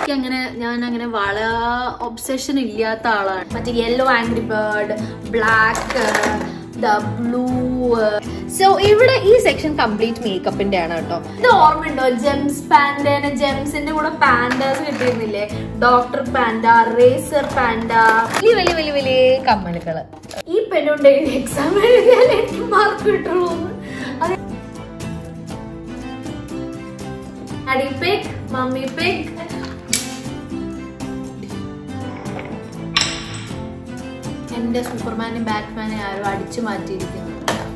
എനിക്ക് അങ്ങനെ ഞാൻ അങ്ങനെ വള ഒബ്സെഷൻ ഇല്ലാത്ത ആളാണ് മറ്റേ yellow angry bird black the blue so ഇവിടെ ഈ സെക്ഷൻ കംപ്ലീറ്റ് മേക്കപ്പിന്റെ ആണ് കേട്ടോ ഇത് ഓർമ്മയുണ്ടോ ജെംസ് പാൻഡേനെ ജെംസിന്റെ കൂടെ പാൻഡാസ് കിട്ടിയിരുന്നില്ലേ ഡോക്ടർ പാൻഡ റേസർ പാൻഡ വലിയ വലിയ വലിയ വലിയ കമ്മലുകള് ഈ പെണ്ണുണ്ട് എക്സാം എഴുതിയാൽ എനിക്ക് മാർക്ക് കിട്ടുള്ളൂ അത് ഡാഡി പിക് മമ്മി പിക് എന്റെ സൂപ്പർമാനെ ബാറ്റ്മാനെ ആരോ അടിച്ചു മാറ്റിയിരിക്കുന്നു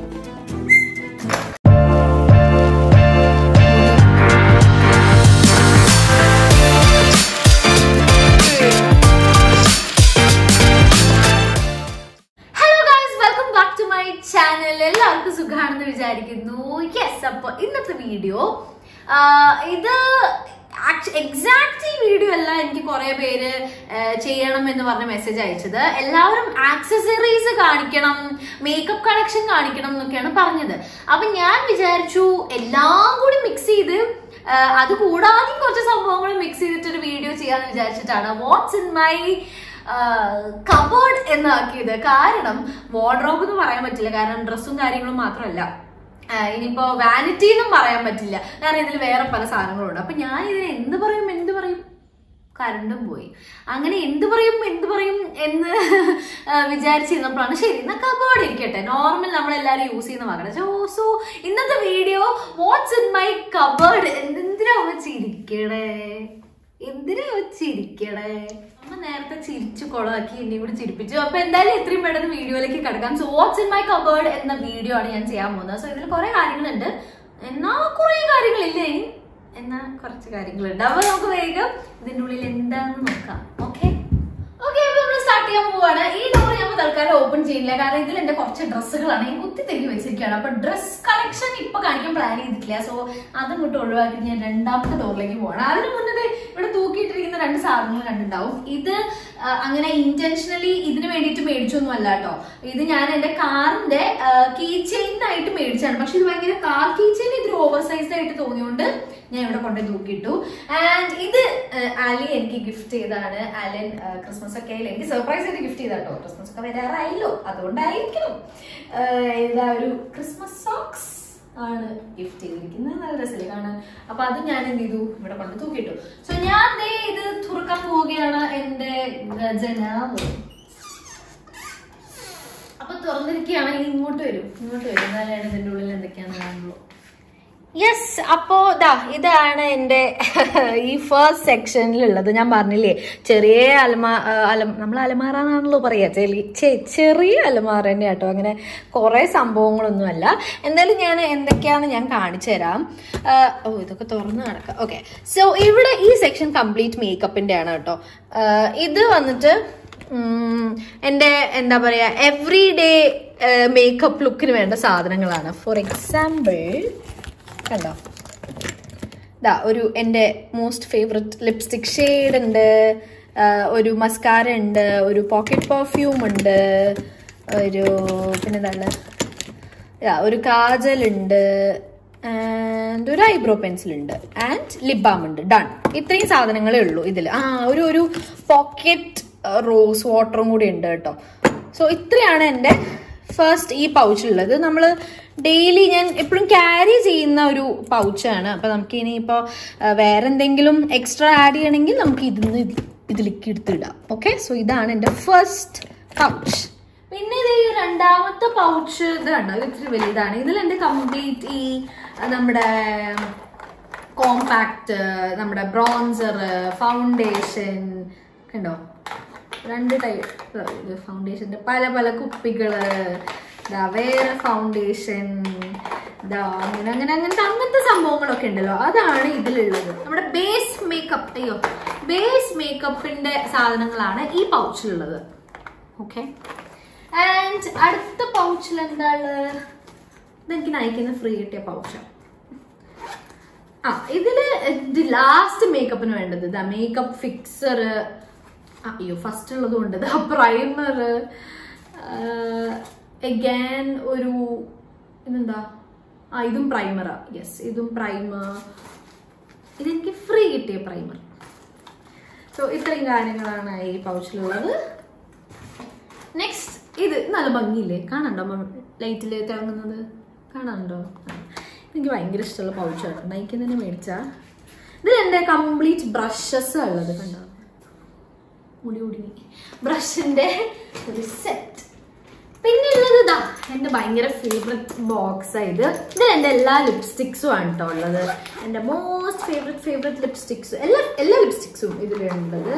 hello guys welcome back to my channel എല്ലാവർക്കും സുഖമാണെന്ന് വിചാരിക്കുന്നു യെസ് അപ്പൊ ഇന്നത്തെ വീഡിയോ ഇത് എക്സാക്ട് ഈ വീഡിയോ അല്ല എനിക്ക് കുറെ പേര് ആ, ചെയ്യണം എന്ന് പറഞ്ഞ മെസ്സേജ് അയച്ചത് എല്ലാവരും ആക്സസറീസ് കാണിക്കണം മേക്കപ്പ് കളക്ഷൻ കാണിക്കണം എന്നൊക്കെയാണ് പറഞ്ഞത് അപ്പൊ ഞാൻ വിചാരിച്ചു എല്ലാം കൂടി മിക്സ് ചെയ്ത് ആ, അത് കൂടാതെ കുറച്ച് സംഭവങ്ങൾ മിക്സ് ചെയ്തിട്ട് ഒരു വീഡിയോ ചെയ്യാന്ന് വിചാരിച്ചിട്ടാണ് വാട്ട്സ് ഇൻ മൈ കബോർഡ് എന്നാക്കിയത് കാരണം വാർഡ്രോബ് എന്ന് പറയാൻ പറ്റില്ല കാരണം ഡ്രസ്സും കാര്യങ്ങളും മാത്രമല്ല ആ, ഇനിയിപ്പോ വാനിറ്റി എന്നും പറയാൻ പറ്റില്ല കാരണം ഇതിൽ വേറെ പല സാധനങ്ങളുണ്ട് അപ്പൊ ഞാൻ ഇതിന് എന്ത് പറയും എന്ത് പറയും കരണ്ടും പോയി അങ്ങനെ എന്ത് പറയും എന്ത് പറയും എന്ന് ആ, വിചാരിച്ചിരുന്നപ്പോഴാണ് ശരി എന്നാ കബോർഡ് ഇരിക്കട്ടെ നോർമൽ നമ്മൾ എല്ലാവരും യൂസ് ചെയ്യുന്ന വാങ്ങണം സോ സോ ഇന്നത്തെ video what's in my cupboard എന്തിനാ വെച്ചിരിക്കണേ എന്തിനാ വെച്ചിരിക്കണേ അമ്മ നേരത്തെ ചിരിച്ചു കൊളാക്കി എന്നെ കൂടി ചിരിപ്പിച്ചു അപ്പൊ എന്തായാലും എത്രയും പെട്ടെന്ന് വീഡിയോയിലേക്ക് കിടക്കാം so what's in my cupboard എന്ന വീഡിയോ ആണ് ഞാൻ ചെയ്യാൻ പോകുന്നത് സോ ഇതിൽ കുറെ കാര്യങ്ങളുണ്ട് എന്നാ കുറെ കാര്യങ്ങളില്ല ഇനി എന്നാ കുറച്ച് കാര്യങ്ങളുണ്ട് അപ്പൊ നമുക്ക് വേഗം ഇതിന്റെ ഉള്ളിൽ എന്താന്ന് നോക്കാം ഓക്കെ ഓക്കെ അപ്പൊ നമ്മൾ സ്റ്റാർട്ട് ചെയ്യാൻ പോവാണ് ഈ ഡോർ ഞാൻ തൽക്കാലം ഓപ്പൺ ചെയ്യില്ല കാരണം ഇതിൽ എന്റെ കുറച്ച് ഡ്രസ്സുകളാണ് ഞാൻ കുത്തി തിരികെ വെച്ചിരിക്കുകയാണ് അപ്പൊ ഡ്രസ് കളക്ഷൻ ഇപ്പൊ കാണിക്കാൻ പ്ലാൻ ചെയ്തിട്ടില്ല സോ അതും ഇങ്ങോട്ട് ഒഴിവാക്കി ഞാൻ രണ്ടാമത്തെ ഡോറിലേക്ക് പോവാണ് അതിന് മുന്നേ ദേ ഇവിടെ തൂക്കിയിട്ടിരിക്കുന്ന രണ്ട് സാധനങ്ങൾ കണ്ടിട്ടുണ്ടാവും ഇത് ആ, അങ്ങനെ ഇന്റൻഷനലി ഇതിന് വേണ്ടിയിട്ട് മേടിച്ചൊന്നും അല്ല കേട്ടോ ഇത് ഞാൻ എന്റെ കാറിന്റെ കീ ചെയിനായിട്ട് മേടിച്ചാണ് പക്ഷെ ഇത് ഭയങ്കര കാർ കീ ചെയിൻ ഇതൊരു ഓവർ സൈസ് ആയിട്ട് തോന്നിയോണ്ട് ഞാൻ ഇവിടെ കൊണ്ടുപോയി തൂക്കിയിട്ടു ആൻഡ് ഇത് ആ, അലി എനിക്ക് ഗിഫ്റ്റ് ചെയ്താണ് അലൻ ആ, ക്രിസ്മസ് ഒക്കെ ആയാലും എനിക്ക് സർപ്രൈസ് ആയിട്ട് ഗിഫ്റ്റ് ചെയ്താട്ടോ ക്രിസ്മസ് ഒക്കെ വരാറായല്ലോ അതുകൊണ്ടായിരിക്കും ആ, ഇതാ ഒരു ക്രിസ്മസ് സോക്സ് ആണ് ഗിഫ്റ്റ് ചെയ്തിരിക്കുന്നത് നല്ല രസമില്ല കാണാൻ അപ്പൊ അത് ഞാൻ എന്ത് ചെയ്തു ഇവിടെ കൊണ്ട് തൂക്കിയിട്ടു സോ ഞാൻ ദേ ഇത് തുറക്കാൻ പോവുകയാണ് എന്റെ ഖജനാവ് അപ്പൊ തുറന്നിരിക്കുകയാണ് ഇനി ഇങ്ങോട്ട് വരും ഇങ്ങോട്ട് വരും എന്നാലാണ് ഇതിന്റെ ഉള്ളിൽ എന്തൊക്കെയാണെന്ന് കാണുള്ളൂ യെസ് അപ്പോ ദാ ഇതാണ് എൻ്റെ ഈ ഫസ്റ്റ് സെക്ഷനിലുള്ളത് ഞാൻ പറഞ്ഞില്ലേ ചെറിയ അലമാ ആ, അലം നമ്മൾ അലമാറ എന്നാണല്ലോ പറയാ ചെറിയ ചെ- ചെറിയ അലമാറ തന്നെ കേട്ടോ അങ്ങനെ കുറെ സംഭവങ്ങളൊന്നുമല്ല എന്തായാലും ഞാൻ എന്തൊക്കെയാന്ന് ഞാൻ കാണിച്ചു തരാം ആ, ഓ ഇതൊക്കെ തുറന്ന് നടക്കാം ഓക്കെ സോ ഇവിടെ ഈ സെക്ഷൻ കംപ്ലീറ്റ് മേക്കപ്പിന്റെ ആണ് കേട്ടോ ആ, ഇത് വന്നിട്ട് ഉം, എൻ്റെ എന്താ പറയാ എവറി ഡേ മേക്കപ്പ് ലുക്കിന് വേണ്ട സാധനങ്ങളാണ് ഫോർ എക്സാമ്പിൾ കണ്ടോ ഇതാ ഒരു എൻ്റെ മോസ്റ്റ് ഫേവററ്റ് ലിപ്സ്റ്റിക് ഷെയ്ഡ് ഉണ്ട് ആ, ഒരു മസ്കാര ഉണ്ട് ഒരു പോക്കറ്റ് പെർഫ്യൂം ഉണ്ട് ഒരു പിന്നെന്താണ് യാ, ഒരു കാജൽ ഉണ്ട് ആൻഡ് ഒരു ഐബ്രോ പെൻസിൽ ഉണ്ട് ആൻഡ് ലിപ് ബാം ഉണ്ട് ഡൺ ഇത്രയും സാധനങ്ങളേ ഉള്ളൂ ഇതിൽ ആ ഒരു ഒരു പോക്കറ്റ് റോസ് വാട്ടറും കൂടി ഉണ്ട് കേട്ടോ സോ ഇത്രയാണ് എൻ്റെ ഫസ്റ്റ് ഈ പൗച്ചിലുള്ളത് നമ്മൾ ഡെയിലി ഞാൻ എപ്പോഴും ക്യാരി ചെയ്യുന്ന ഒരു പൗച്ചാണ് അപ്പൊ നമുക്ക് ഇനിയിപ്പോൾ വേറെ എന്തെങ്കിലും എക്സ്ട്രാ ആഡ് ചെയ്യണമെങ്കിൽ നമുക്ക് ഇതിന്ന് ഇതിലേക്ക് എടുത്തിടാം ഓക്കെ സോ ഇതാണ് എൻ്റെ ഫസ്റ്റ് പൗച്ച് പിന്നെ ഇത് ഈ രണ്ടാമത്തെ പൗച്ച് ഇത് കണ്ടോ ഇത് ഇത്തിരി വലുതാണ് ഇതിൽ എൻ്റെ കംപ്ലീറ്റ് ഈ ആ, നമ്മുടെ കോമ്പാക്ട് നമ്മുടെ ബ്രോൺസർ ഫൗണ്ടേഷൻ കണ്ടോ രണ്ട് ടൈപ്പ് ഇത് ഫൗണ്ടേഷന്റെ പല പല കുപ്പികള് ഇതാ വേറെ ഫൗണ്ടേഷൻ ഇതാ അങ്ങനെ അങ്ങനെ അങ്ങനത്തെ അങ്ങനത്തെ സംഭവങ്ങളൊക്കെ ഉണ്ടല്ലോ അതാണ് ഇതിലുള്ളത് നമ്മുടെ ബേസ് മേക്കപ്പ് അയ്യോ ബേസ് മേക്കപ്പിന്റെ സാധനങ്ങളാണ് ഈ പൗച്ചിലുള്ളത് ഓക്കെ ആൻഡ് അടുത്ത പൗച്ചിൽ എന്താ ഉള്ളത് ഇതെനിക്ക് നയിക്കുന്ന ഫ്രീ കിട്ടിയ പൗച്ചാണ് ആ ഇതില് ഇത് ലാസ്റ്റ് മേക്കപ്പിന് വേണ്ടത് ഇതാ മേക്കപ്പ് ഫിക്സർ അയ്യോ ഫസ്റ്റ് ഉള്ളത് കൊണ്ട് ഇതാ പ്രൈമർ എഗാൻ ഒരു ഇതെന്താ ആ ഇതും പ്രൈമറാ യെസ് ഇതും പ്രൈമർ ഇതെനിക്ക് ഫ്രീ കിട്ടിയ പ്രൈമർ സോ ഇത്രയും കാര്യങ്ങളാണ് ഈ പൗച്ചിലുള്ളത് നെക്സ്റ്റ് ഇത് നല്ല ഭംഗിയില്ലേ കാണണ്ടോ ലൈറ്റിൽ തിളങ്ങുന്നത് കാണാനുണ്ടോ ആ. എനിക്ക് ഭയങ്കര ഇഷ്ടമുള്ള പൗച്ചാണ് നൈക്കിൽ തന്നെ മേടിച്ച ഇതിൽ എൻ്റെ കംപ്ലീറ്റ് ബ്രഷസ് ഉള്ളത് കണ്ടോ മുടി കുടുങ്ങി ബ്രഷിന്റെ ഒരു സെറ്റ് പിന്നെ ഉള്ളത് ഇതാ എൻ്റെ ഭയങ്കര ഫേവററ്റ് ബോക്സ് ഇത് ഇതിൽ എൻ്റെ എല്ലാ ലിപ്സ്റ്റിക്സും ആണ് കേട്ടോ ഉള്ളത് എൻ്റെ മോസ്റ്റ് ഫേവററ്റ് ഫേവററ്റ് ലിപ്സ്റ്റിക്സ് എല്ലാ എല്ലാ ലിപ്സ്റ്റിക്സും ഇതിലുള്ളത്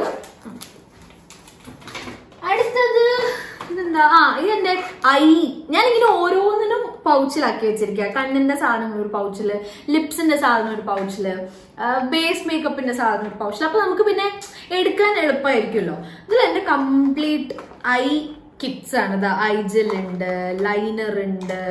അടുത്തത് ഇതെന്താ ആ ഇതെന്റെ ഐ ഞാനിങ്ങനെ ഓരോന്നിനും പൗച്ചിലാക്കി വെച്ചിരിക്കുക കണ്ണിന്റെ സാധനങ്ങൾ ഒരു പൗച്ചില് ലിപ്സിന്റെ സാധനം ഒരു പൗച്ചില് ബേസ് മേക്കപ്പിന്റെ സാധനം ഒരു പൗച്ചിൽ അപ്പൊ നമുക്ക് പിന്നെ എടുക്കാൻ എളുപ്പമായിരിക്കുമല്ലോ ഇതിൽ എന്റെ കംപ്ലീറ്റ് ഐ കിറ്റ്സ് ആണ് ഇതാ ഐ ജെൽ ഉണ്ട് ലൈനർ ഉണ്ട്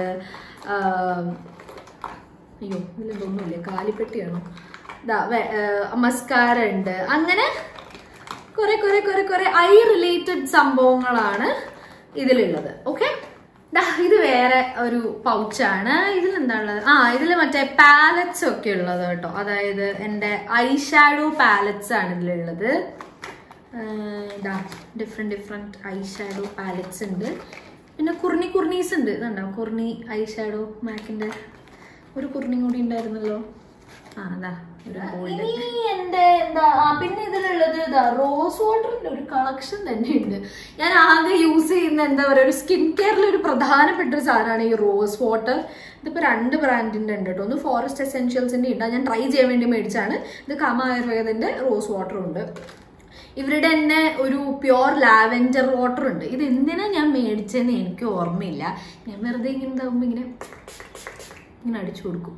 അയ്യോ ഇതിലൊന്നുമില്ല കാലിപ്പെട്ടിയാണോ ഇതാ മസ്കാര ഉണ്ട് അങ്ങനെ കുറെ കുറെ കുറെ കുറെ ഐ റിലേറ്റഡ് സംഭവങ്ങളാണ് ഇതിലുള്ളത് ഓക്കെ ഇത് വേറെ ഒരു പൗച്ചാണ് ഇതിൽ ഉള്ളത് ആ ഇതിൽ മറ്റേ പാലറ്റ്സ് ഒക്കെ ഉള്ളത് കേട്ടോ അതായത് എൻ്റെ ഐ ഷാഡോ പാലറ്റ്സ് ആണ് ഇതിലുള്ളത് ഇതാ different different eye shadow palettes ഉണ്ട് പിന്നെ കുർണി കുർണീസ് ഉണ്ട് ഇതുണ്ടോ കുർണി ഐ ഷാഡോ മാക്കിൻ്റെ ഒരു കുർണി കൂടി ഉണ്ടായിരുന്നല്ലോ ആ അതാ ഒരു ഗോൾഡ് ഇനി എന്റെ എന്താ ആ, പിന്നെ ഇതിലുള്ളത് ഇതാ റോസ് വാട്ടറിന്റെ ഒരു കളക്ഷൻ തന്നെ ഉണ്ട് ഞാൻ ആകെ യൂസ് ചെയ്യുന്ന എന്താ പറയുക ഒരു സ്കിൻ കെയറിൽ ഒരു പ്രധാനപ്പെട്ട ഒരു സാധനമാണ് ഈ റോസ് വാട്ടർ ഇതിപ്പോ രണ്ട് ബ്രാൻഡിന്റെ ഉണ്ട് കേട്ടോ ഒന്ന് ഫോറസ്റ്റ് എസെൻഷ്യൽസിന്റെ ഉണ്ട് അത് ഞാൻ ട്രൈ ചെയ്യാൻ വേണ്ടി മേടിച്ചാണ് ഇത് കമ ആയുർവേദന്റെ റോസ് വാട്ടറും ഉണ്ട് ഇവരുടെ തന്നെ ഒരു പ്യുവർ ലാവെൻഡർ വാട്ടർ ഉണ്ട് ഇത് എന്തിനാ ഞാൻ മേടിച്ചതെന്ന് എനിക്ക് ഓർമ്മയില്ല ഞാൻ വെറുതെ ഇങ്ങനെ ഇതാകുമ്പോൾ ഇങ്ങനെ ഇങ്ങനെ അടിച്ചു കൊടുക്കും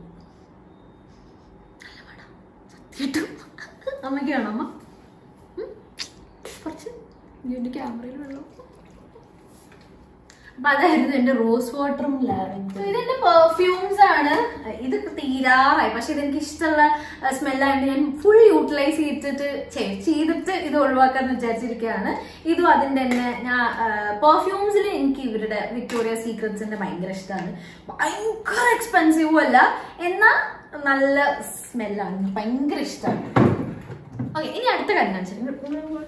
കിട്ടും അമ്മയ്ക്ക് വേണം അമ്മ ഉം? കുറച്ച് ഇതിന്റെ ക്യാമറയിൽ വെള്ളം അപ്പൊ അതായിരുന്നു എന്റെ റോസ് വാട്ടറും ലാവൻഡർ ഇതിന്റെ പെർഫ്യൂംസ് ആണ് ഇത് തീരാറായി പക്ഷെ ഇതെനിക്ക് ഇഷ്ടമുള്ള സ്മെല്ലായിട്ട് ഞാൻ ഫുൾ യൂട്ടിലൈസ് ചെയ്തിട്ട് ചെയ്- ചെയ്തിട്ട് ഇത് ഒഴിവാക്കാന്ന് വിചാരിച്ചിരിക്കുകയാണ് ഇതും അതിന്റെ തന്നെ ഞാൻ പെർഫ്യൂംസിൽ എനിക്ക് ഇവരുടെ വിക്ടോറിയ സീക്രട്സിന്റെ ഭയങ്കര ഇഷ്ടമാണ് ഭയങ്കര എക്സ്പെൻസീവും അല്ല എന്നാൽ നല്ല സ്മെല്ലാണ് എനിക്ക് ഭയങ്കര ഇഷ്ടമാണ് ഓക്കെ ഇനി അടുത്ത കാര്യം കാണിച്ചു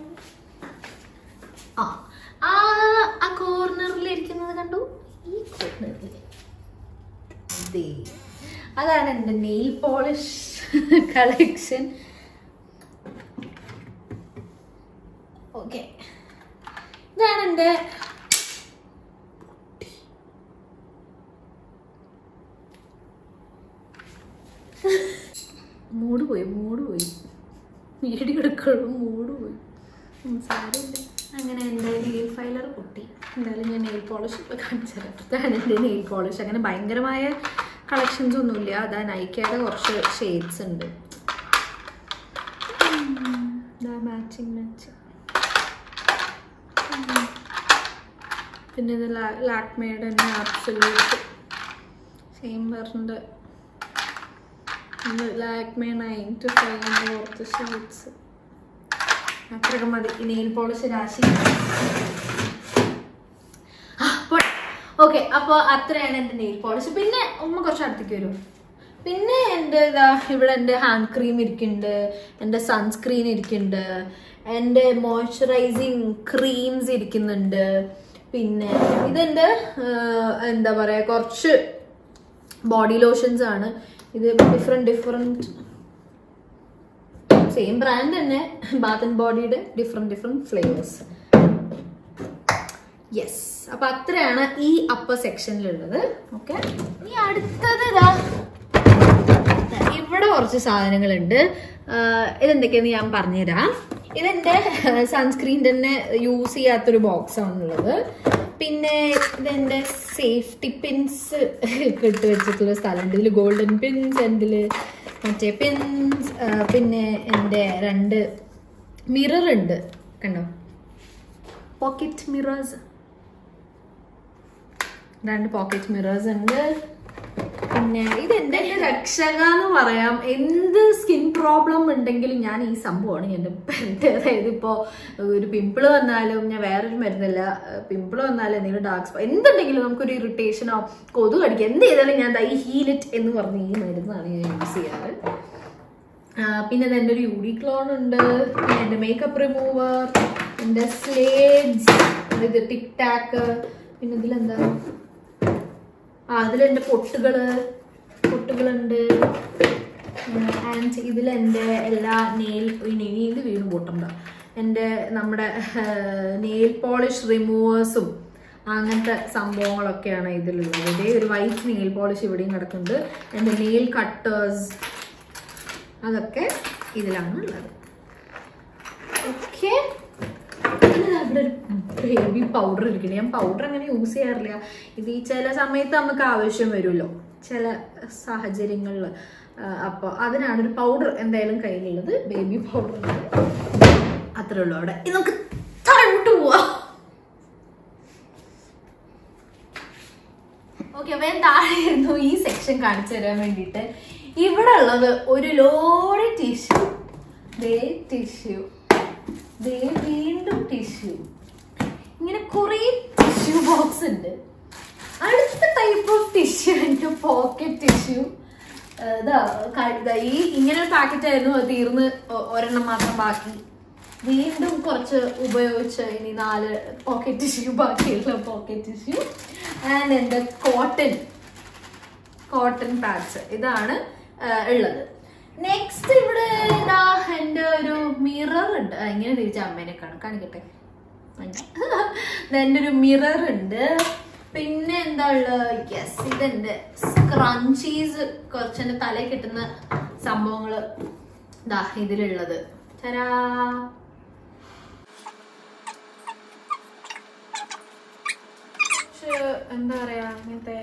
ആ ആ ആ കോർണറിൽ ഇരിക്കുന്നത് കണ്ടു ഈ കോർണറിൽ ദേ. അതാണ് എൻ്റെ നെയിൽ പോളിഷ് കളക്ഷൻ ഓക്കെ ഇതാണ് എൻ്റെ മൂട് പോയി മൂട് പോയി വീഡിയോ എടുക്കുള്ളൂ മൂട് പോയി ഉം, സാരമില്ല അങ്ങനെ എൻ്റെ നെയിൽ ഫൈലർ പൊട്ടി എന്തായാലും ഞാൻ നെയിൽ പോളിഷ് ഇപ്പോൾ കാണിച്ചു തരാം ഇതാണ് എൻ്റെ നെയിൽ പോളിഷ് അങ്ങനെ ഭയങ്കരമായ കളക്ഷൻസ് ഒന്നുമില്ല അതാ നൈക്കയുടെ കുറച്ച് ഷെയ്ഡ്സ് ഉണ്ട് മാച്ചിങ് മാച്ചിങ് പിന്നെ ഇത് ലാക്മേയുടെ തന്നെ ആബ്സല്യൂട്ട് സെയിം പറഞ്ഞിട്ട് ലാക്മേ നയൻ ടു ഫൈവ് കുറച്ച് ഷെയ്ഡ്സ് അത്രയൊക്കെ മതി ഈ നെയിൽ പോളിഷ് രാശി ഓക്കെ അപ്പോൾ അത്രയാണ് എൻ്റെ നെയിൽ പോളിഷ് പിന്നെ ഉമ്മ കുറച്ച് അടുത്തേക്ക് വരും പിന്നെ എൻ്റെ ഇതാ ഇവിടെ എൻ്റെ ഹാൻഡ് ക്രീം ഇരിക്കുന്നുണ്ട് എൻ്റെ സൺസ്ക്രീൻ ഇരിക്കുന്നുണ്ട് എൻ്റെ മോയ്സ്ചറൈസിങ് ക്രീംസ് ഇരിക്കുന്നുണ്ട് പിന്നെ ഇതെൻ്റെ ആഹ്, എന്താ പറയുക കുറച്ച് ബോഡി ലോഷൻസ് ആണ് ഇത് ഡിഫറെൻറ്റ് ഡിഫറെൻറ്റ് സെയിം ബ്രാൻഡ് തന്നെ ബാത്ത് ആൻഡ് ബോഡിയുടെ ഡിഫറെൻറ്റ് ഡിഫറെൻറ്റ് ഫ്ലേവേഴ്സ് യെസ് അപ്പൊ അത്രയാണ് ഈ അപ്പർ സെക്ഷനിലുള്ളത് ഓക്കെ ഇനി അടുത്തത് ഇതാ ഇവിടെ കുറച്ച് സാധനങ്ങളുണ്ട് ആഹ് ഇതെന്തൊക്കെയാന്ന് ഞാൻ പറഞ്ഞുതരാം ഇതെന്റെ സൺസ്ക്രീൻ തന്നെ യൂസ് ചെയ്യാത്തൊരു ബോക്സ് ആണുള്ളത് പിന്നെ ഇതെന്റെ സേഫ്റ്റി പിൻസ് ഇട്ട് വെച്ചിട്ടുള്ള സ്ഥലമുണ്ട് ഇതിൽ ഗോൾഡൻ പിൻസ് എൻ്റെ മറ്റേ പിൻസ് പിന്നെ എൻ്റെ രണ്ട് മിറർ ഉണ്ട് കണ്ടോ പോക്കറ്റ് മിറേഴ്സ് രണ്ട് പോക്കറ്റ് മിറേഴ്സ് ഉണ്ട് പിന്നെ ഇതെന്റെ രക്ഷക എന്ന് പറയാം എന്ത് സ്കിൻ പ്രോബ്ലം ഉണ്ടെങ്കിലും ഞാൻ ഈ സംഭവമാണ് എൻ്റെ പെരട്ട് അതായത് ഇപ്പോൾ ഒരു പിമ്പിൾ വന്നാലും ഞാൻ വേറൊരു മരുന്നില്ല പിമ്പിൾ വന്നാലും എന്തെങ്കിലും ഡാർക്ക് സ്പോ എന്തുണ്ടെങ്കിലും നമുക്കൊരു ഇറിറ്റേഷനോ കൊതു കടിക്കുക എന്ത് ചെയ്താലും ഞാൻ ദാ ഈ ഹീലിറ്റ് എന്ന് പറഞ്ഞ ഈ മരുന്നാണ് ഞാൻ യൂസ് ചെയ്യാറ് ആ, പിന്നെ ഇത് എൻ്റെ ഒരു യൂണിക്ലോൺ ഉണ്ട് പിന്നെ എൻ്റെ മേക്കപ്പ് റിമൂവർ എൻ്റെ സ്ലേഡ്സ് ഇത് ടിക് ടാക്ക് പിന്നെ ഇതിലെന്താ ആ അതിലെൻ്റെ പൊട്ടുകള് പൊട്ടുകളുണ്ട് ആൻഡ് ഇതിലെൻ്റെ എല്ലാ നെയിൽ ഇനി ഇനി ഇത് വീണ്ടും പൊട്ടണ്ട എൻ്റെ നമ്മുടെ നെയിൽ പോളിഷ് റിമൂവേഴ്സും അങ്ങനത്തെ സംഭവങ്ങളൊക്കെയാണ് ഇതിലുള്ളത് ഇതേ ഒരു വൈറ്റ് നെയിൽ പോളിഷ് ഇവിടെയും കിടക്കുന്നുണ്ട് എൻ്റെ നെയിൽ കട്ടേഴ്സ് അതൊക്കെ ഇതിലാണ് ഉള്ളത് ഓക്കെ ഇവിടെ ഒരു ബേബി പൗഡർ ഇരിക്കുന്നത് ഞാൻ പൗഡർ അങ്ങനെ യൂസ് ചെയ്യാറില്ല ഇത് ഈ ചില സമയത്ത് നമുക്ക് ആവശ്യം വരുമല്ലോ ചില സാഹചര്യങ്ങളിൽ അപ്പോൾ അതിനാണ് ഒരു പൗഡർ എന്തായാലും കയ്യിലുള്ളത് ബേബി പൗഡർ അത്രേ ഉള്ളൂ അവിടെ ഇനി നമുക്ക് താഴോട്ട് പോവാം ഓക്കെ അപ്പൊ ഞാൻ താഴെയായിരുന്നു ഈ സെക്ഷൻ കാണിച്ചു തരാൻ വേണ്ടിയിട്ട് ഇവിടെ ഉള്ളത് ഒരു ലോഡ് ടിഷ്യൂ ദേ ടിഷ്യൂ ദേ വീണ്ടും ടിഷ്യൂ ഇങ്ങനെ കുറേ ടിഷ്യൂ ബോക്സ് ഉണ്ട് അടുത്ത ടൈപ്പ് ഓഫ് ടിഷ്യൂ ഉണ്ട് പോക്കറ്റ് ടിഷ്യൂ ഇതാ ക- ദാ ഈ ഇങ്ങനെ ഒരു പാക്കറ്റ് ആയിരുന്നു അത് തീർന്ന് ഒ- ഒരെണ്ണം മാത്രം ബാക്കി വീണ്ടും കുറച്ച് ഉപയോഗിച്ച് ഇനി നാല് പോക്കറ്റ് ടിഷ്യൂ ബാക്കിയുള്ള പോക്കറ്റ് ടിഷ്യൂ ആൻഡ് എൻ്റെ കോട്ടൺ കോട്ടൺ പാഡ്സ് ഇതാണ് ആ, ഉള്ളത് നെക്സ്റ്റ് ഇവിടെ ഇതാ എൻ്റെ ഒരു മിറർ ഉണ്ട് ആ, ഇങ്ങനെ തിരിച്ച അമ്മേനെ കാണും കാണിക്കട്ടെ എൻ്റെ ഒരു മിറർ ഉണ്ട് പിന്നെ എന്താ ഉള്ളത് യെസ് ഇതെന്റെ സ്ക്രഞ്ചീസ് കുറച്ച് എൻ്റെ തലയിൽ കിട്ടുന്ന സംഭവങ്ങള് ദാ ഇതിലുള്ളത് ചരാ കുറച്ച് എന്താ പറയാ അങ്ങനത്തെ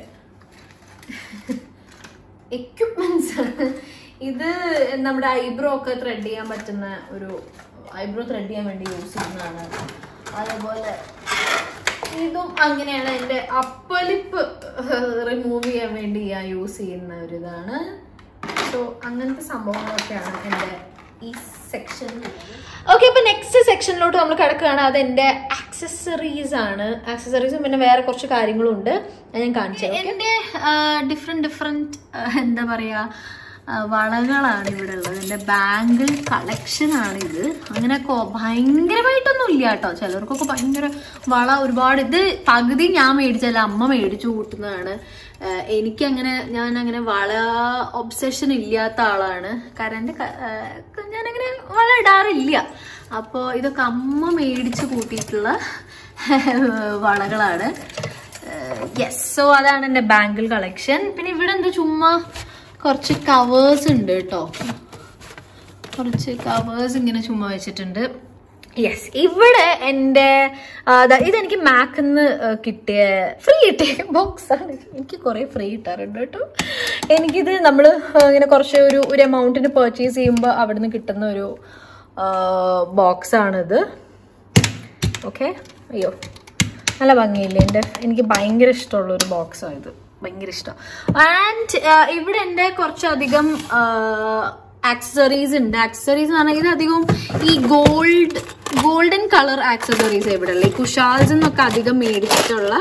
എക്യുപ്മെന്റ്സ് ആണ് ഇത് നമ്മുടെ ഐബ്രോ ഒക്കെ ത്രെഡ് ചെയ്യാൻ പറ്റുന്ന ഒരു ഐബ്രോ ത്രെഡ് ചെയ്യാൻ വേണ്ടി യൂസ് ചെയ്യുന്നതാണ് അതേപോലെ ഇതും അങ്ങനെയാണ് എൻ്റെ അപ്പലിപ്പ് റിമൂവ് ചെയ്യാൻ വേണ്ടി ഞാൻ യൂസ് ചെയ്യുന്ന ഒരു ഇതാണ് സോ അങ്ങനത്തെ സംഭവങ്ങളൊക്കെയാണ് എൻ്റെ ഈ സെക്ഷനിൽ ഓക്കെ അപ്പൊ നെക്സ്റ്റ് സെക്ഷനിലോട്ട് നമ്മൾ കിടക്കുകയാണ് അത് എൻ്റെ ആക്സസറീസ് ആണ് ആക്സസറീസും പിന്നെ വേറെ കുറച്ച് കാര്യങ്ങളും ഉണ്ട് അത് ഞാൻ കാണിച്ചു എൻ്റെ ഡിഫറെൻറ്റ് ഡിഫറെൻറ്റ് എന്താ പറയുക ആ, വളകളാണ് ഇവിടെ ഉള്ളത് എൻ്റെ ബാങ്കിൾ കളക്ഷനാണ് ഇത് അങ്ങനെ കൊ- ഭയങ്കരമായിട്ടൊന്നും ഇല്ല കേട്ടോ ചിലർക്കൊക്കെ ഭയങ്കര വള ഒരുപാട് ഇത് പകുതി ഞാൻ മേടിച്ചല്ല അമ്മ മേടിച്ചു കൂട്ടുന്നതാണ് ആ, എനിക്കങ്ങനെ ഞാൻ അങ്ങനെ വള ഒബ്സഷൻ ഇല്ലാത്ത ആളാണ് കാരണം എൻ്റെ ക- ആ, ഞാനങ്ങനെ വള ഇടാറില്ല അപ്പോൾ ഇതൊക്കെ അമ്മ മേടിച്ച് കൂട്ടിയിട്ടുള്ള വളകളാണ് യെസ് സോ അതാണ് എൻ്റെ ബാങ്കിൾ കളക്ഷൻ പിന്നെ ഇവിടെ എന്താ ചുമ്മാ കുറച്ച് കവേഴ്സ് ഉണ്ട് കേട്ടോ കുറച്ച് കവേഴ്സ് ഇങ്ങനെ ചുമ്മാ വെച്ചിട്ടുണ്ട് യെസ് ഇവിടെ എൻ്റെ ആ, ദാ ഇതെനിക്ക് മാക്കിൽ നിന്ന് കിട്ടിയ ഫ്രീ കിട്ടിയ ബോക്സ് ആണ് എനിക്ക് കുറേ ഫ്രീ കിട്ടാറുണ്ട് കേട്ടോ എനിക്കിത് നമ്മൾ ഇങ്ങനെ കുറച്ച് ഒരു ഒരു എമൗണ്ടിന് പർച്ചേസ് ചെയ്യുമ്പോൾ അവിടുന്ന് കിട്ടുന്ന ഒരു ബോക്സ് ആണിത് ഓക്കെ അയ്യോ നല്ല ഭംഗിയില്ലേ എൻ്റെ എനിക്ക് ഭയങ്കര ഇഷ്ടമുള്ള ഒരു ബോക്സാണ് ഇത് ഭയങ്കര ഇഷ്ടം ആൻഡ് ഇവിടെ എൻ്റെ കുറച്ചധികം ആക്സസറീസ് ഉണ്ട് ആക്സസറീസ് എന്ന് പറഞ്ഞാൽ ഇത് അധികം ഈ ഗോൾഡ് ഗോൾഡൻ കളർ ആക്സസറീസ് ഇവിടെ ഉള്ളത് ഈ കുഷാൽസ് എന്നൊക്കെ അധികം മേടിച്ചിട്ടുള്ള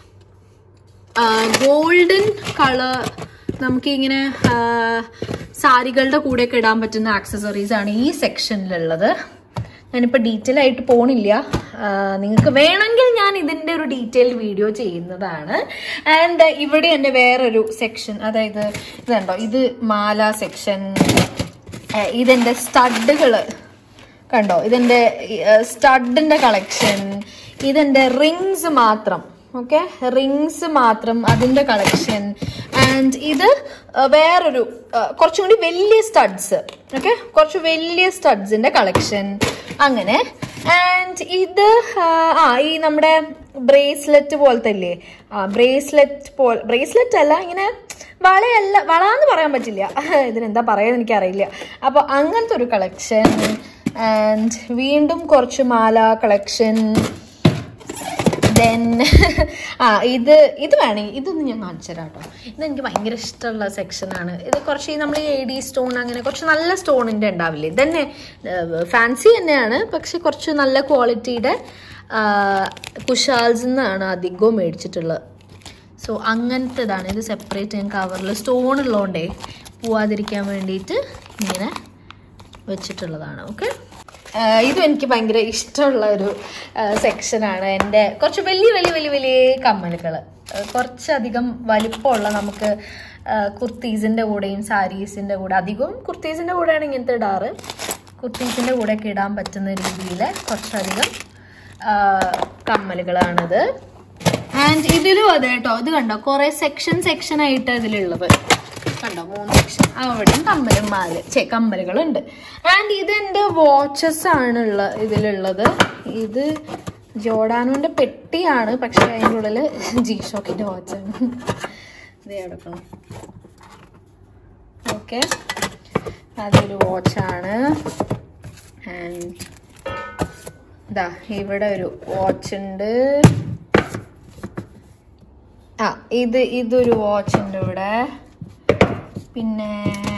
ഗോൾഡൻ കളർ നമുക്ക് ഇങ്ങനെ സാരികളുടെ കൂടെയൊക്കെ ഇടാൻ പറ്റുന്ന ആക്സസറീസ് ആണ് ഈ സെക്ഷനിലുള്ളത് ഞാനിപ്പോൾ ഡീറ്റെയിൽ ആയിട്ട് പോണില്ല നിങ്ങൾക്ക് വേണമെങ്കിൽ ഞാൻ ഇതിൻ്റെ ഒരു ഡീറ്റെയിൽഡ് വീഡിയോ ചെയ്യുന്നതാണ് ആൻഡ് ഇവിടെ എൻ്റെ വേറൊരു സെക്ഷൻ അതായത് ഇതുണ്ടോ ഇത് മാല സെക്ഷൻ ഇതെൻ്റെ സ്റ്റഡുകൾ കണ്ടോ ഇതെൻ്റെ സ്റ്റഡിൻ്റെ കളക്ഷൻ ഇതെൻ്റെ റിങ്സ് മാത്രം ഓക്കെ റിങ്സ് മാത്രം അതിൻ്റെ കളക്ഷൻ ആൻഡ് ഇത് ആ, വേറൊരു ആ, കുറച്ചും കൂടി വലിയ സ്റ്റഡ്സ് ഓക്കെ കുറച്ച് വലിയ സ്റ്റഡ്സിൻ്റെ കളക്ഷൻ അങ്ങനെ ആൻഡ് ഇത് ആ, ആ ഈ നമ്മുടെ ബ്രേസ്ലെറ്റ് പോലത്തെ ഇല്ലേ ആ ബ്രേസ്ലെറ്റ് പോൽ ബ്രേസ്ലെറ്റ് അല്ല ഇങ്ങനെ വളയല്ല വള എന്ന് പറയാൻ പറ്റില്ല ഇതിനെന്താ പറയാന്ന് എനിക്കറിയില്ല അപ്പോൾ അങ്ങനത്തെ ഒരു കളക്ഷൻ ആൻഡ് വീണ്ടും കുറച്ച് മാല കളക്ഷൻ ദെൻ ആ ഇത് ഇത് വേണമെങ്കിൽ ഇതൊന്നും ഞാൻ കാണിച്ചു തരാം കേട്ടോ ഇത് എനിക്ക് ഭയങ്കര ഇഷ്ടമുള്ള സെക്ഷനാണ് ഇത് കുറച്ച് ഈ നമ്മൾ എ ഡി സ്റ്റോൺ അങ്ങനെ കുറച്ച് നല്ല സ്റ്റോണിൻ്റെ ഉണ്ടാവില്ലേ ഇതന്നെ ഫാൻസി തന്നെയാണ് പക്ഷെ കുറച്ച് നല്ല ക്വാളിറ്റിയുടെ കുഷാൽസ് നിന്നാണ് അധികവും മേടിച്ചിട്ടുള്ളത് സോ അങ്ങനത്തേതാണ് ഇത് സെപ്പറേറ്റ് ഞാൻ കവറിൽ സ്റ്റോൺ ഉള്ളതുകൊണ്ടേ പോവാതിരിക്കാൻ വേണ്ടിയിട്ട് ഇങ്ങനെ വെച്ചിട്ടുള്ളതാണ് ഓക്കെ ഇതും എനിക്ക് ഭയങ്കര ഇഷ്ടമുള്ള ഒരു സെക്ഷനാണ് എൻ്റെ കുറച്ച് വലിയ വലിയ വലിയ വലിയ കമ്മലുകൾ കുറച്ചധികം വലിപ്പമുള്ള നമുക്ക് കുർത്തീസിൻ്റെ കൂടെയും സാരീസിൻ്റെ കൂടെ അധികവും കുർത്തീസിൻ്റെ കൂടെയാണ് ഇങ്ങനത്തെ ഇടാറ് കുർത്തീസിൻ്റെ കൂടെയൊക്കെ ഇടാൻ പറ്റുന്ന രീതിയിൽ കുറച്ചധികം ആ, കമ്മലുകളാണിത് ആൻഡ് ഇതിലും അതെ കേട്ടോ ഇത് കണ്ടോ കുറെ സെക്ഷൻ സെക്ഷൻ ആയിട്ട് ഇതിലുള്ളത് കണ്ടോ മൂന്ന് സെക്ഷൻ അവിടെയും കമ്മലും മാല് ചേ കമ്മലുകളുണ്ട് ആൻഡ് ഇത് എൻ്റെ വാച്ചസ് ആണ് ഉള്ള ഇതിലുള്ളത് ഇത് ജോഡാനോന്റെ പെട്ടിയാണ് പക്ഷെ അതിൻ്റെ ഉള്ളിൽ ജി ഷോക്കിന്റെ വാച്ചാണ് ഇത് എടുക്കണം ഓക്കെ അതൊരു വാച്ചാണ് ആൻഡ് ഇതാ ഇവിടെ ഒരു വാച്ച് ഉണ്ട് ആ ഇത് ഇതൊരു വാച്ച് ഉണ്ട് ഇവിടെ പിന്നെ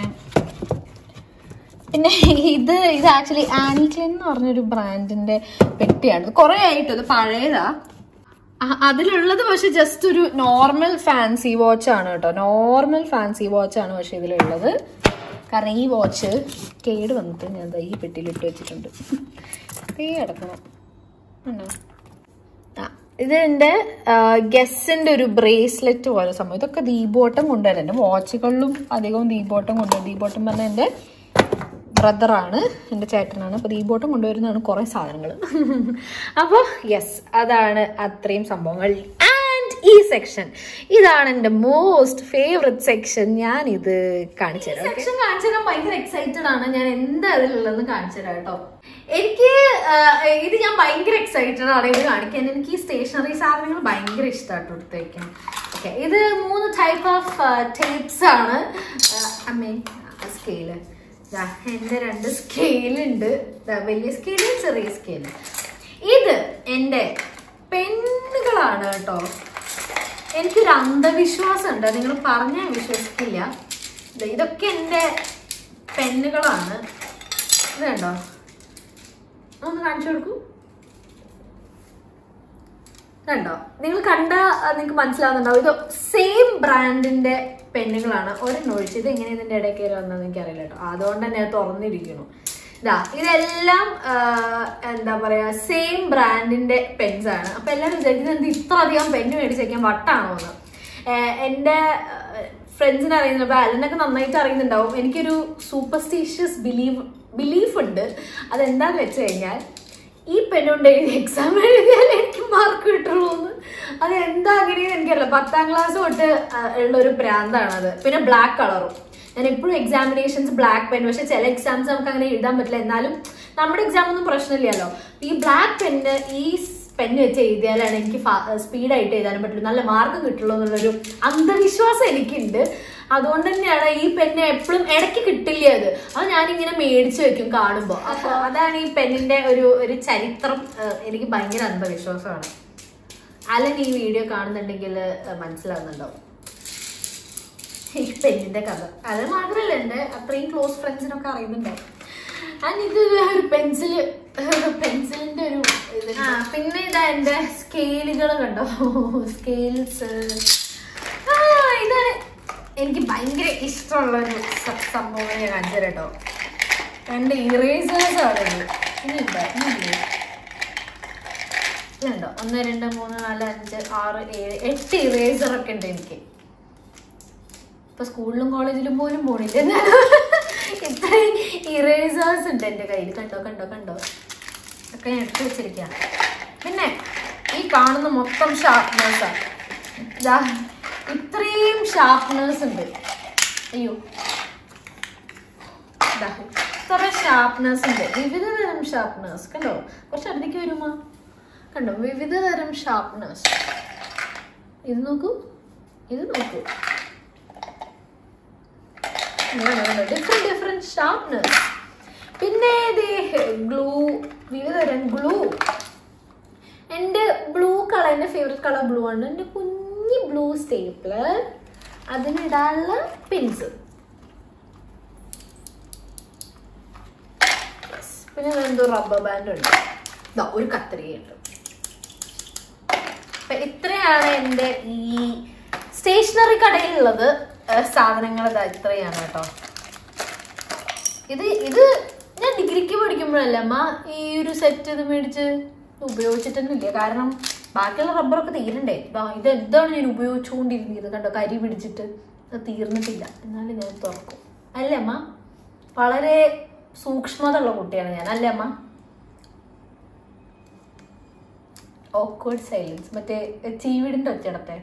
പിന്നെ ഇത് ഇത് ആക്ച്വലി ആനിക്ലിൻ എന്ന് പറഞ്ഞൊരു ബ്രാൻഡിന്റെ പെട്ടിയാണ് ഇത് കുറേ ആയിട്ട് ഇത് പഴയതാ ആ, അതിലുള്ളത് പക്ഷെ ജസ്റ്റ് ഒരു നോർമൽ ഫാൻസി വാച്ച് ആണ് കേട്ടോ നോർമൽ ഫാൻസി വാച്ച് ആണ് പക്ഷെ ഇതിലുള്ളത് കാരണം ഈ വാച്ച് കേട് വന്നിട്ട് ഞാൻ ദാ ഈ പെട്ടിയിലിട്ട് വെച്ചിട്ടുണ്ട് ഈ കിടക്കണം ഉണ്ടോ ആ, ഇത് എൻ്റെ ഗസ്സിൻ്റെ ഒരു ബ്രേസ്ലെറ്റ് പോലെ സംഭവം ഇതൊക്കെ ദീപോട്ടം കൊണ്ടുവരാം എൻ്റെ വാച്ചുകളിലും അധികവും ദീപോട്ടം കൊണ്ടുവരും ദീപോട്ടം പറഞ്ഞ എൻ്റെ ബ്രദറാണ് എൻ്റെ ചേട്ടനാണ് അപ്പോൾ ദീപോട്ടം കൊണ്ടുവരുന്നതാണ് കുറേ സാധനങ്ങൾ അപ്പോൾ യെസ് അതാണ് അത്രയും സംഭവങ്ങൾ ആൻഡ് ഈ സെക്ഷൻ ഇതാണ് എൻ്റെ മോസ്റ്റ് ഫേവററ്റ് സെക്ഷൻ ഞാൻ ഇത് കാണിച്ചു തരാം സെക്ഷൻ കാണിച്ചു തരാൻ ഭയങ്കര എക്സൈറ്റഡ് ആണ് ഞാൻ എന്താ അതിലുള്ളതെന്ന് കാണിച്ചു തരാം കേട്ടോ എനിക്ക് ആ, ഇത് ഞാൻ ഭയങ്കര എക്സൈറ്റഡ് ആണ് ഇത് കാണിക്കാൻ എനിക്ക് ഈ സ്റ്റേഷനറി സാധനങ്ങൾ ഭയങ്കര ഇഷ്ടമായിട്ട് എടുത്ത് വെക്കാൻ ഓക്കെ ഇത് മൂന്ന് ടൈപ്പ് ഓഫ് ടേപ്സ് ആണ് അമ്മേ സ്കെയില് എൻ്റെ രണ്ട് സ്കെയിലുണ്ട് വലിയ സ്കെയില് ചെറിയ സ്കെയില് ഇത് എൻ്റെ പെണ്ണുകളാണ് കേട്ടോ എനിക്കൊരു അന്ധവിശ്വാസം ഉണ്ട് നിങ്ങൾ പറഞ്ഞാൽ വിശ്വസിക്കില്ല ദേ ഇതൊക്കെ എൻ്റെ പെന്നുകളാണ് ഇത് കണ്ടോ ഒന്ന് കാണിച്ചു കൊടുക്കൂ കണ്ടോ നിങ്ങൾ കണ്ട നിങ്ങൾക്ക് മനസ്സിലാവുന്നുണ്ടാവും ഇത് സെയിം ബ്രാൻഡിന്റെ പെന്നുകളാണ് ഒരെണ്ണം ഒഴിച്ച് ഇത് എങ്ങനെ ഇതിന്റെ ഇടയിൽ കയറി വന്നതെന്ന് എനിക്കറിയില്ല കേട്ടോ അതുകൊണ്ട് തന്നെ അത് തുറന്നിരിക്കുന്നു ഇതാ ഇതെല്ലാം ആ, എന്താ പറയാ സെയിം ബ്രാൻഡിന്റെ പെൻസ് ആണ് അപ്പൊ എല്ലാവരും വിചാരിക്കുന്നത് എന്ത് ഇത്ര അധികം പെന്ന് മേടിച്ച് വെക്കാൻ വട്ടാണോ എന്ന് ഏഹ് എന്റെ ഫ്രണ്ട്സിന് അറിയുന്ന അപ്പൊ അലനൊക്കെ നന്നായിട്ട് അറിയുന്നുണ്ടാവും എനിക്കൊരു സൂപ്പർസ്റ്റീഷ്യസ് ബിലീവ് ബിലീഫ് ഉണ്ട് അതെന്താന്ന് വെച്ച് കഴിഞ്ഞാൽ ഈ പെണ്ണുകൊണ്ട് എഴുതി എക്സാം എഴുതിയാൽ എനിക്ക് മാർക്ക് കിട്ടുള്ളൂ എന്ന് അത് എന്താ അങ്ങനെയെന്ന് എനിക്കറിയില്ല പത്താം ക്ലാസ് തൊട്ട് ആ, ഉള്ള ഒരു ഭ്രാന്താണത് പിന്നെ ബ്ലാക്ക് കളറും ഞാൻ എപ്പോഴും എക്സാമിനേഷൻസ് ബ്ലാക്ക് പെൻ പക്ഷെ ചില എക്സാംസ് നമുക്ക് അങ്ങനെ എഴുതാൻ പറ്റില്ല എന്നാലും നമ്മുടെ എക്സാം ഒന്നും പ്രശ്നമില്ലല്ലോ ഈ ബ്ലാക്ക് പെന്ന് ഈ പെന്ന് വെച്ച് എഴുതിയാലാണ് എനിക്ക് സ്പീഡായിട്ട് എഴുതാനും പറ്റുള്ളൂ നല്ല മാർക്ക് കിട്ടുള്ളൂ എന്നുള്ളൊരു അന്ധവിശ്വാസം എനിക്കുണ്ട് അതുകൊണ്ട് തന്നെയാണ് ഈ പെന്ന് എപ്പോഴും ഇടയ്ക്ക് കിട്ടില്ല അത് അത് ഞാനിങ്ങനെ മേടിച്ചു വെക്കും കാണുമ്പോൾ അപ്പോൾ അതാണ് ഈ പെന്നിന്റെ ഒരു ഒരു ചരിത്രം ആ, എനിക്ക് ഭയങ്കര അന്ധവിശ്വാസമാണ് അലൻ ഈ വീഡിയോ കാണുന്നുണ്ടെങ്കിൽ മനസ്സിലാവുന്നുണ്ടാവും ഈ പെന്നിന്റെ കഥ അത് മാത്രല്ല എന്റെ അത്രയും ക്ലോസ് ഫ്രണ്ട്സിനൊക്കെ അറിയുന്നുണ്ടാവും ആൻഡ് ഇത് ഒരു പെൻസില് പെൻസിലിന്റെ ഒരു ഇത് ആ പിന്നെ ഇതാ എന്റെ സ്കെയിലുകൾ കണ്ടോ സ്കെയിൽസ് ആ ഇത് എനിക്ക് ഭയങ്കര ഇഷ്ടമുള്ള ഒരു സ- സംഭവം ഞാൻ കാണിച്ചു തരാം കേട്ടോ രണ്ട് ഇറേസേഴ്സ് ആണ് ഇത് ഇനിയുണ്ടോ ഇനിയില്ലേ ഇതുണ്ടോ ഒന്ന് രണ്ട് മൂന്ന് നാല് അഞ്ച് ആറ് ഏഴ് എട്ട് ഇറേസർ ഒക്കെ ഉണ്ട് എനിക്ക് ഇപ്പൊ സ്കൂളിലും കോളേജിലും പോലും പോണില്ല ഇത്രയും ഇറേസേഴ്സ് ഉണ്ട് എൻ്റെ കയ്യിൽ കണ്ടോ കണ്ടോ കണ്ടോ ഒക്കെ ഞാൻ എടുത്തു വെച്ചിരിക്കുക പിന്നെ ഈ കാണുന്ന മൊത്തം ഷാർപ്നേഴ്സാണ് ഇതാ ഇത്രയും ഷാർപ്നേഴ്സ് ഉണ്ട് അയ്യോ ഇതാ ഇത്ര ഷാർപ്നേഴ്സ് ഉണ്ട് വിവിധ തരം ഷാർപ്നേഴ്സ് കണ്ടോ കുറച്ച് അടുത്തേക്ക് വരുമോ കണ്ടോ വിവിധ തരം ഷാർപ്നേഴ്സ് ഇത് നോക്കൂ ഇത് നോക്കൂ ഡിഫറെന്റ് ഡിഫറെന്റ് ഷാർപ്നസ് പിന്നെ ഗ്ലൂ വിവിധതരം ഗ്ലൂ എൻ്റെ ബ്ലൂ കളർ എൻ്റെ ഫേവറേറ്റ് കളർ ബ്ലൂ ആണ് എൻ്റെ കുഞ്ഞി ബ്ലൂ സ്റ്റേപ്പിളർ അതിനിടാനുള്ള പിൻസ് പിന്നെ എന്തോ റബ്ബർ ബാൻഡ് ഉണ്ട് ദാ ഒരു കത്രികയുണ്ട് അപ്പൊ ഇത്രയാണ് എൻ്റെ ഈ സ്റ്റേഷനറി കടയിലുള്ളത് സാധനങ്ങൾ ഇതാ ഇത്രയാണ് കേട്ടോ ഇത് ഇത് പഠിക്കുമ്പോഴല്ലേ അമ്മ ഈ ഒരു സെറ്റ് ഇത് മേടിച്ച് ഉപയോഗിച്ചിട്ടൊന്നുമില്ല കാരണം ബാക്കിയുള്ള റബ്ബറൊക്കെ തീരണ്ടേ ദാ ഇത് എന്താണ് ഞാൻ ഉപയോഗിച്ചുകൊണ്ടിരുന്നത് കണ്ടോ കരി പിടിച്ചിട്ട് അത് തീർന്നിട്ടില്ല എന്നാലും ഞാൻ തുറക്കും അല്ലേ അമ്മ വളരെ സൂക്ഷ്മത ഉള്ള കുട്ടിയാണ് ഞാൻ അല്ലേ അമ്മ ഓക്വേർഡ് സൈലൻസ് മറ്റേ ചീവിടിന്റെ ഒച്ചടത്തെ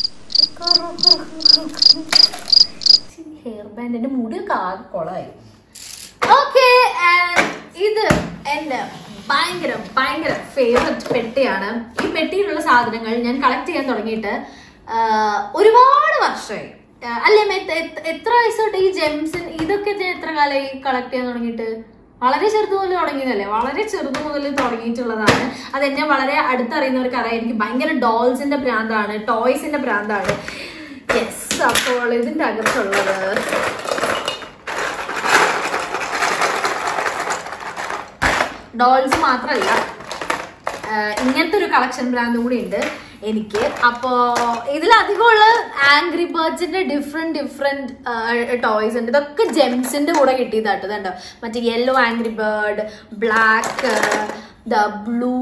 ഹെയർ ബാൻഡ് എന്റെ മുടിയൊക്കെ ആകെ കൊളായി ഓക്കെ ഇത് എന്റെ ഭയങ്കര ഭയങ്കര ഫേവററ്റ് പെട്ടിയാണ് ഈ പെട്ടിയിലുള്ള സാധനങ്ങൾ ഞാൻ കളക്ട് ചെയ്യാൻ തുടങ്ങിയിട്ട് ആ, ഒരുപാട് വർഷമായി ആ, അല്ലേ അമ്മ, എത്ര- എത്ര- എത്ര വയസ്സ് തൊട്ട് ഈ ജെംസ് ഇതൊക്കെ ഞാൻ എത്ര കാലമായി കളക്ട് ചെയ്യാൻ തുടങ്ങിയിട്ട് വളരെ ചെറുത് മുതൽ തുടങ്ങിയതല്ലേ വളരെ ചെറുത് മുതൽ തുടങ്ങിയിട്ടുള്ളതാണ് അത് എന്നെ വളരെ അടുത്തറിയുന്നവർക്ക് അറിയാം എനിക്ക് ഭയങ്കര ഡോൾസിന്റെ ഭ്രാന്താണ് ടോയ്സിന്റെ ഭ്രാന്താണ് യെസ് അപ്പോൾ ഇതിന്റെ അകത്തുള്ളത് ഡോൾസ് മാത്രമല്ല ഇങ്ങനത്തെ ഒരു കളക്ഷൻ ബ്രാൻഡും കൂടി ഉണ്ട് എനിക്ക് അപ്പോ ഇതിലധികമുള്ള ആംഗ്രി ബേർഡ്സിന്റെ ഡിഫറെന്റ് ഡിഫറെന്റ് ടോയ്സ് ഉണ്ട് ഇതൊക്കെ ജെംസിന്റെ കൂടെ കിട്ടിയതാട്ടോ ഇതുണ്ടോ മറ്റേ yellow angry bird black the blue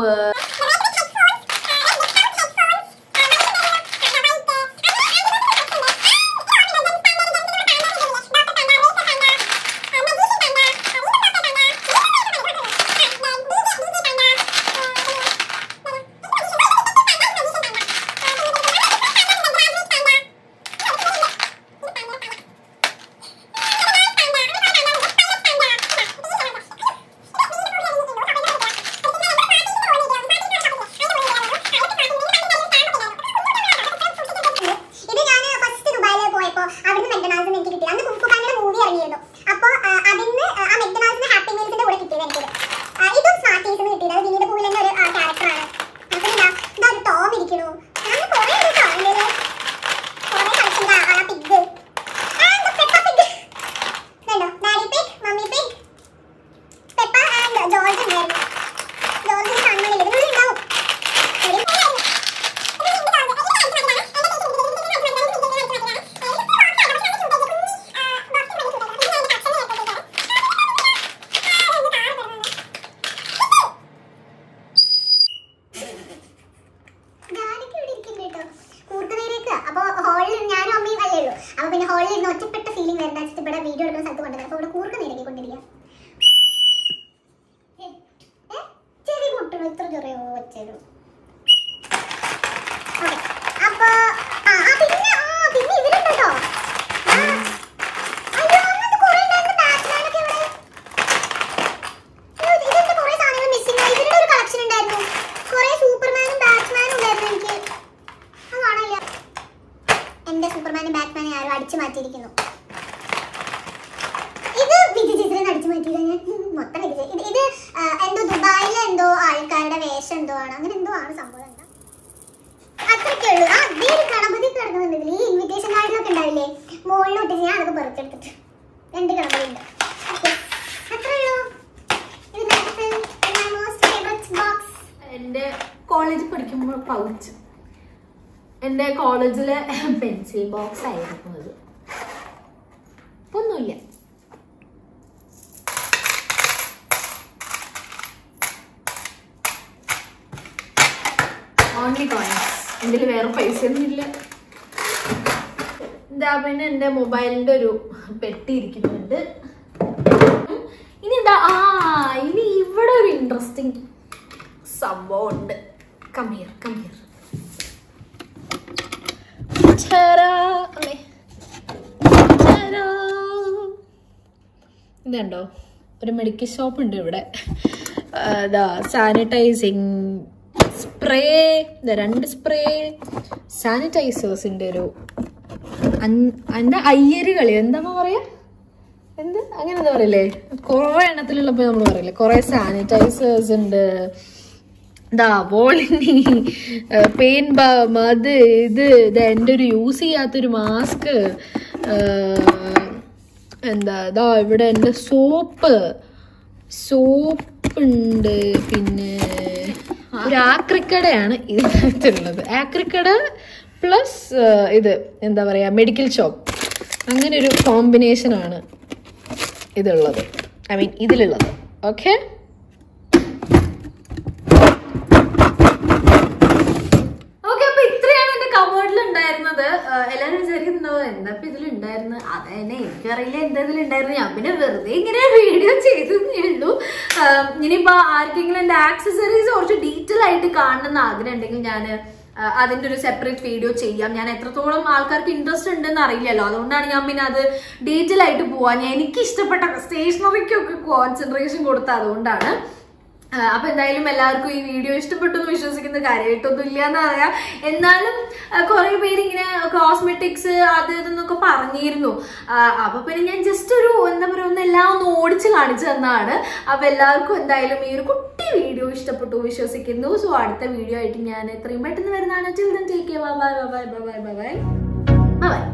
ഇത് ഞാൻ ഫസ്റ്റ് ദുബായിൽ പോയപ്പോ അവിടുന്ന് മെക്ഡൊണാൾഡ്സ് എനിക്ക് കിട്ടി അന്ന് കുഫുഖാന്റെ മൂവി ഇറങ്ങിയിരുന്നു അപ്പൊ അതിന് ആ മെക്ഡൊണാൾഡ്സിന്റെ ഹാപ്പി മീൽസിന്റെ കൂടെ കിട്ടിയത് എനിക്കിത് ആ, ഇതും സ്മാർട്ട് ടീസിന് കിട്ടിയത് അത് വിനീത് പൂവിൽ തന്നെ ഒരു ക്യാരക്ടറാണ് അപ്പൊ ഇതാ ഇതാ ഒരു ടോം ഇരിക്കണു അങ്ങനെ കുറെ ഉണ്ട് കേട്ടോ ഇതില് കുറെ കളിച്ചിട്ട് ആ പിഗ് പെപ്പ പിഗ് കണ്ടോ daddy pig mummy pig Peppa and George ഉണ്ടായിരുന്നു ജോർജിന് കണ്ണുകളില്ല ഇതിനുള്ളിൽ ഉണ്ടാവും അപ്പൊ പിന്നെ ഹോളിൽ ഇരുന്ന് ഒറ്റപ്പെട്ട ഫീലിംഗ് വരുന്ന വെച്ചിട്ട് ഇവിടെ വീഡിയോ എടുക്കുന്ന സ്ഥലത്ത് കൊണ്ടുവരാം അപ്പൊ ഇവിടെ കൂർക്ക നേരൊക്കെ കൊണ്ടിരിക്കുക ഏ, ഏ, ചെവി പൊട്ടണോ ഇത്ര ചെറിയ ഒച്ചരും ഓക്കേ. അപ്പൊ ആ ആ, പിന്നെ ആ പിന്നെ ഇതിലുണ്ട് കേട്ടോ ആ. അയ്യോ, അങ്ങനത്തെ കുറേ ഉണ്ടായിരുന്നു ബാറ്റ്മാനൊക്കെ ഇവിടെ. അയ്യോ, ഇത് ഇതിന്റെ കുറേ സാധനങ്ങൾ missing ആയി. ഇതിന്റെ ഒരു collection ഉണ്ടായിരുന്നു. കുറേ സൂപ്പർമാനും ബാറ്റ്മാനും ഉണ്ടായിരുന്നു എനിക്ക്. അത് കാണാനില്ല. എന്റെ സൂപ്പർമാനും ബാറ്റ്മാനെ ആരോ അടിച്ചു മാറ്റിയിരിക്കുന്നു ഇത് വിജയ് ചേച്ചിനെ അടിച്ചു മാറ്റിയതാ ഞാൻ മൊത്തം വിജയ് ഇത് ഇത് ആ, എന്തോ ദുബായിലെ എന്തോ ആൾക്കാരുടെ വേഷം എന്തോ ആണ് അങ്ങനെ എന്തോ ആണ് സംഭവം എന്താ അത്രയ്ക്കേ ഉള്ളൂ ആ ദേ ഒരു ഗണപതി കിടക്കുന്നുണ്ട് ഇതിൽ ഈ ഇൻവിറ്റേഷൻ കാർഡിലൊക്കെ ഉണ്ടാവില്ലേ മുകളിലോട്ട് ഞാൻ അതൊക്കെ പുറത്തെടുത്തിട്ട് രണ്ട് ഗണപതി ഉണ്ട് അത്രേ ഉള്ളൂ ഇത് മോസ്റ്റ് ഫേവറേറ്റ് ബോക്സ് എൻ്റെ കോളേജിൽ പഠിക്കുമ്പോൾ പൗച്ച് എൻ്റെ കോളേജിലെ പെൻസിൽ ബോക്സ് ആയിരുന്നു അത് ഇപ്പൊ ഒന്നുമില്ല ഓൺലി കോയിൻസ് ഇതിൽ വേറെ പൈസ ഒന്നും ഇല്ല എന്താ പിന്നെ എൻ്റെ മൊബൈലിൻ്റെ ഒരു പെട്ടി ഇരിക്കുന്നുണ്ട് ഉം. ഇനി എന്താ ആ ഇനി ഇവിടെ ഒരു ഇൻട്രസ്റ്റിംഗ് സംഭവം ഉണ്ട് കമ്മിയർ കമ്മിയർ ഇതുണ്ടോ ഒരു മെഡിക്കൽ ഷോപ്പ് ഉണ്ട് ഇവിടെ ഇതാ സാനിറ്റൈസിങ് സ്പ്രേ രണ്ട് സ്പ്രേ സാനിറ്റൈസേഴ്സിന്റെ ഒരു അൻ- എന്താ അയ്യര് കളി എന്താ പറയാ എന്ത് അങ്ങനെ എന്താ പറയല്ലേ കുറെ എണ്ണത്തിലുള്ളപ്പോ നമ്മൾ പറയില്ലേ കുറെ സാനിറ്റൈസേഴ്സ് ഉണ്ട് ദാ വോളിനി പെയിൻ ബാം അത് ഇത് ഇത് എൻ്റെ ഒരു യൂസ് ചെയ്യാത്തൊരു മാസ്ക് എന്താ ദാ ഇവിടെ എൻ്റെ സോപ്പ് സോപ്പ് ഉണ്ട് പിന്നെ ഒരു ആക്രിക്കടയാണ് ഇതിനകത്തുള്ളത് ആക്രിക്കട പ്ലസ് ഇത് എന്താ പറയാ മെഡിക്കൽ ഷോപ്പ് അങ്ങനെ ഒരു കോമ്പിനേഷൻ ആണ് ഇതുള്ളത് ഐ മീൻ ഇതിലുള്ളത് ഓക്കെ ഓക്കെ അപ്പൊ ഇത്രയാണ് എന്റെ കബോർഡിൽ ഉണ്ടായിരുന്നത് ആഹ് എല്ലാരും വിചാരിക്കുന്നുണ്ടോ എന്താ ഇപ്പൊ ഇതിൽ ഉണ്ടായിരുന്നത് അതന്നെ എനിക്കറിയില്ല എന്താ ഇതിൽ ഉണ്ടായിരുന്നത് ഞാൻ പിന്നെ വെറുതെ ഇങ്ങനെ വീഡിയോ ചെയ്തേ ഉള്ളൂ ആഹ് ഇനിയിപ്പോ ആർക്കെങ്കിലും എന്റെ ആക്സസറീസ് കുറച്ച് ഡീറ്റെയിൽ ആയിട്ട് കാണണമെന്ന് ആഗ്രഹം ഉണ്ടെങ്കിൽ ഞാൻ അതിന്റെ ഒരു സെപ്പറേറ്റ് വീഡിയോ ചെയ്യാം ഞാൻ എത്രത്തോളം ആൾക്കാർക്ക് ഇൻട്രസ്റ്റ് ഉണ്ടെന്ന് അറിയില്ലല്ലോ അതുകൊണ്ടാണ് ഞാൻ പിന്നെ അത് ഡീറ്റെയിൽ ആയിട്ട് പോവാൻ ഞാൻ എനിക്ക് ഇഷ്ടപ്പെട്ട സ്റ്റേഷനറിക്കൊക്കെ കോൺസെൻട്രേഷൻ കൊടുത്ത അതുകൊണ്ടാണ് ആ, അപ്പൊ എന്തായാലും എല്ലാവർക്കും ഈ വീഡിയോ ഇഷ്ടപ്പെട്ടു എന്ന് വിശ്വസിക്കുന്ന കാര്യമായിട്ടൊന്നും ഇല്ല എന്ന് പറയാം എന്നാലും കുറെ പേര് ഇങ്ങനെ കോസ്മെറ്റിക്സ് അത് ഇതെന്നൊക്കെ പറഞ്ഞിരുന്നു ആ, അപ്പൊ പിന്നെ ഞാൻ ജസ്റ്റ് ഒരു എന്താ പറയുക ഒന്ന് എല്ലാം ഒന്ന് ഓടിച്ച് കാണിച്ചു തന്നതാണ് അപ്പൊ എല്ലാവർക്കും എന്തായാലും ഈ ഒരു കുട്ടി വീഡിയോ ഇഷ്ടപ്പെട്ടു വിശ്വസിക്കുന്നു സോ അടുത്ത വീഡിയോ ആയിട്ട് ഞാൻ എത്രയും പെട്ടെന്ന് വരുന്നതാണ് children take bye bye bye bye bye bye bye by